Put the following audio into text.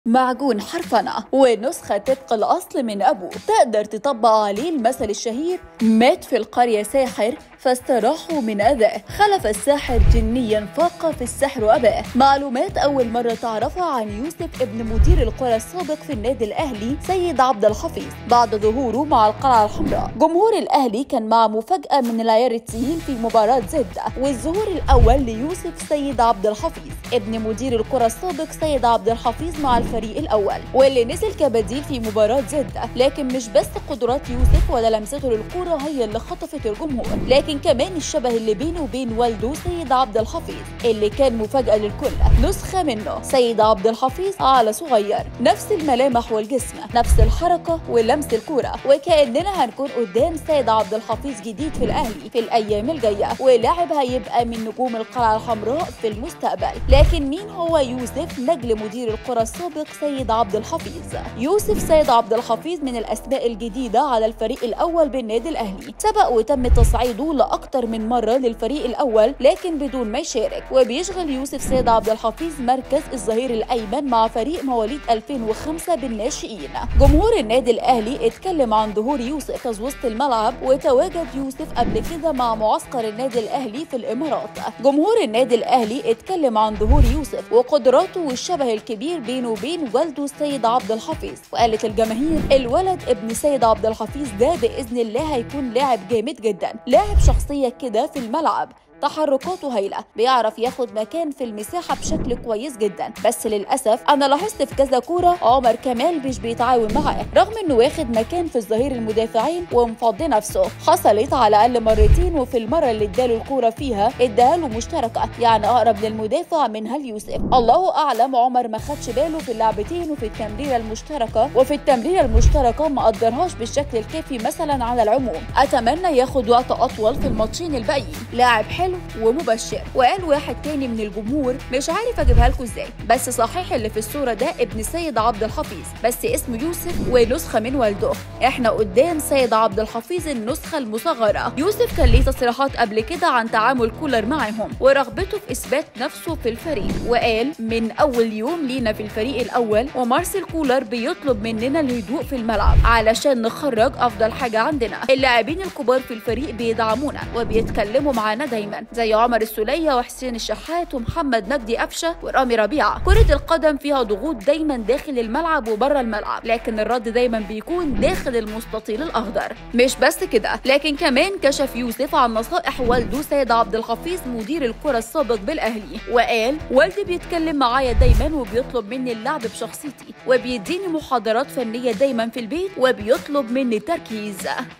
معجون حرفنة ونسخة طبق الأصل من أبوه تقدر تطبق عليه المثل الشهير مات في القرية ساحر فاستراحوا من أذاه خلف الساحر جنيا فاق في السحر أباه معلومات أول مرة تعرفها عن يوسف ابن مدير القرى السابق في النادي الأهلي سيد عبد الحفيظ بعد ظهوره مع القلعة الحمراء جمهور الأهلي كان مع مفاجأة من العيار التقيل في مباراة زدة والظهور الأول ليوسف سيد عبد الحفيظ ابن مدير القرى السابق سيد عبد الحفيظ مع الفريق الأول واللي نزل كبديل في مباراة زدة لكن مش بس قدرات يوسف ولا لمسته للكرة هي اللي خطفت الجمهور لكن كمان الشبه اللي بينه وبين والده سيد عبد الحفيظ اللي كان مفاجأة للكل نسخة منه سيد عبد الحفيظ على صغير نفس الملامح والجسم نفس الحركة ولمس الكرة وكأننا هنكون قدام سيد عبد الحفيظ جديد في الأهلي في الأيام الجاية ولاعب هيبقى من نجوم القلعة الحمراء في المستقبل لكن مين هو يوسف نجل مدير القرى السابق سيد عبد الحفيظ يوسف سيد عبد الحفيظ من الأسماء الجديدة على الفريق الأول بالنادي الأهلي سبق وتم تصعيده لأكثر من مرة للفريق الأول لكن بدون ما يشارك وبيشغل يوسف سيد عبد الحفيظ مركز الظهير الأيمن مع فريق مواليد 2005 بالناشئين جمهور النادي الأهلي اتكلم عن ظهور يوسف في وسط الملعب وتواجد يوسف قبل كده مع معسكر النادي الأهلي في الإمارات جمهور النادي الأهلي اتكلم عن ظهور يوسف وقدراته والشبه الكبير بينه وبين والده السيد عبد الحفيظ وقالت الجماهير الولد ابن سيد عبد الحفيظ ده باذن الله هيكون لاعب جامد جدا لاعب شخصيه كده في الملعب تحركاته هايله بيعرف ياخد مكان في المساحه بشكل كويس جدا بس للاسف انا لاحظت في كذا كوره عمر كمال مش بيتعاون معاه رغم انه واخد مكان في الظهير المدافعين ومفضي نفسه حصلت على الاقل مرتين وفي المره اللي اداله الكوره فيها اداها له مشتركه يعني اقرب للمدافع منها ليوسف الله اعلم عمر ما خدش باله في اللعبتين وفي التمريره المشتركه وفي التمريره المشتركه ما قدرهاش بالشكل الكافي مثلا على العموم اتمنى ياخد وقت اطول في الماتشين الباقيين لاعب حلو حلو ومبشر وقال واحد تاني من الجمهور مش عارف اجيبها لكم ازاي بس صحيح اللي في الصوره ده ابن سيد عبد الحفيظ بس اسمه يوسف ونسخه من والده احنا قدام سيد عبد الحفيظ النسخه المصغره يوسف كان ليه تصريحات قبل كده عن تعامل كولر معهم ورغبته في اثبات نفسه في الفريق وقال من اول يوم لينا في الفريق الاول ومارسيل كولر بيطلب مننا الهدوء في الملعب علشان نخرج افضل حاجه عندنا اللاعبين الكبار في الفريق بيدعمونا وبيتكلموا معانا دايما زي عمر السولية وحسين الشحات ومحمد مجدي قفشة ورامي ربيعة كرة القدم فيها ضغوط دايما داخل الملعب وبره الملعب لكن الرد دايما بيكون داخل المستطيل الأخضر مش بس كده لكن كمان كشف يوسف عن نصائح والده سيد عبد الحفيظ مدير الكرة السابق بالأهلي وقال والدي بيتكلم معايا دايما وبيطلب مني اللعب بشخصيتي وبيديني محاضرات فنية دايما في البيت وبيطلب مني التركيز